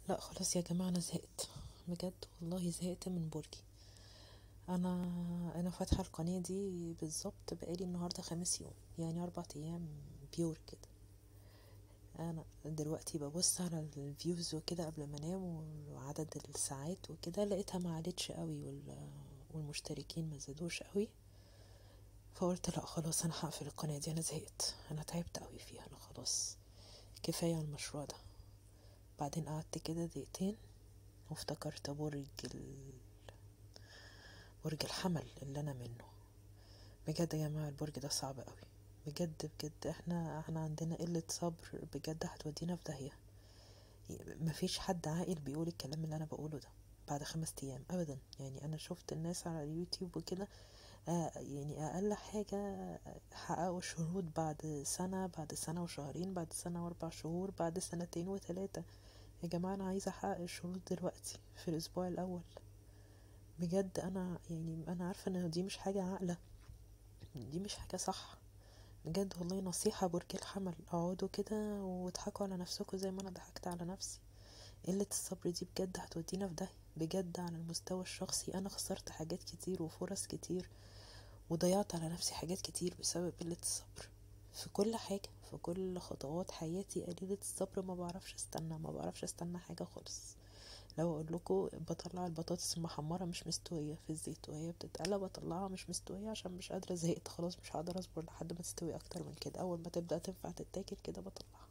لا خلاص يا جماعة أنا زهقت بجد والله زهقت من برجي أنا أنا فاتحة القناة دي بالظبط بقالي النهاردة خمس يوم يعني أربع أيام بيور كده أنا دلوقتي ببص على الفيوز وكده قبل ما أنام وعدد الساعات وكده لقيتها ما عادتش قوي وال- والمشتركين ما زادوش قوي فقلت لا خلاص أنا هقفل القناة دي أنا زهقت أنا تعبت قوي فيها أنا خلاص كفاية المشروع ده بعدين قعدت كده دقيقتين وافتكرت برج ال... برج الحمل اللي انا منه بجد يا جماعه البرج ده صعب قوي بجد بجد احنا احنا عندنا قله صبر بجد هتودينا في داهيه مفيش حد عاقل بيقول الكلام اللي انا بقوله ده بعد خمس ايام ابدا يعني انا شفت الناس على اليوتيوب وكده آه يعني اقل حاجه حققوا شهود بعد سنه بعد سنه وشهرين بعد سنه واربع شهور بعد سنتين وثلاثه يا جماعه انا عايزه احقق الشهود دلوقتي في الاسبوع الاول بجد انا يعني انا عارفه ان دي مش حاجه عاقله دي مش حاجه صح بجد والله نصيحه برج الحمل اقعدوا كده واضحكوا على نفسكم زي ما انا ضحكت على نفسي قله الصبر دي بجد هتودينا في داهيه بجد على المستوى الشخصي انا خسرت حاجات كتير وفرص كتير وضيعت على نفسي حاجات كتير بسبب قله الصبر في كل حاجه في كل خطوات حياتي قليله الصبر ما بعرفش استنى ما بعرفش استنى حاجه خالص لو اقول لكم بطلع البطاطس المحمره مش مستويه في الزيت وهي بتتقلى بطلعها مش مستويه عشان مش قادره زهقت خلاص مش هقدر اصبر لحد ما تستوي اكتر من كده اول ما تبدا تنفع تتاكل كده بطلعها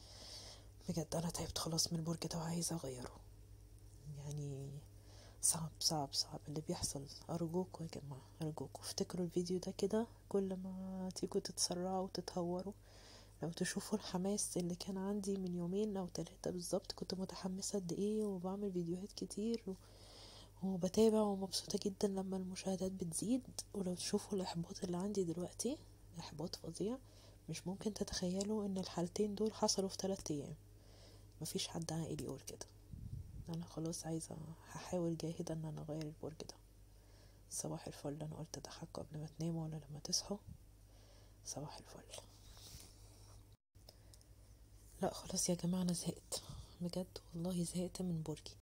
بجد انا تعبت خلاص من البرج ده وعايزه اغيره يعني صعب صعب صعب اللي بيحصل ارجوكوا يا جماعه ارجوكوا افتكروا الفيديو ده كده كل ما تيجوا تتسرعوا وتتهوروا لو تشوفوا الحماس اللي كان عندي من يومين او ثلاثة بالظبط كنت متحمسة قد ايه وبعمل فيديوهات كتير و... وبتابع ومبسوطة جدا لما المشاهدات بتزيد ولو تشوفوا الإحباط اللي عندي دلوقتي إحباط فظيع مش ممكن تتخيلوا إن الحالتين دول حصلوا في تلات أيام مفيش حد عاقل يقول كده أنا خلاص عايزة هحاول جاهدا إن أنا أغير البرج ده صباح الفل أنا قلت أضحكوا قبل ما تناموا ولا لما تصحوا صباح الفل لا خلاص يا جماعة أنا زهقت بجد والله زهقت من برجي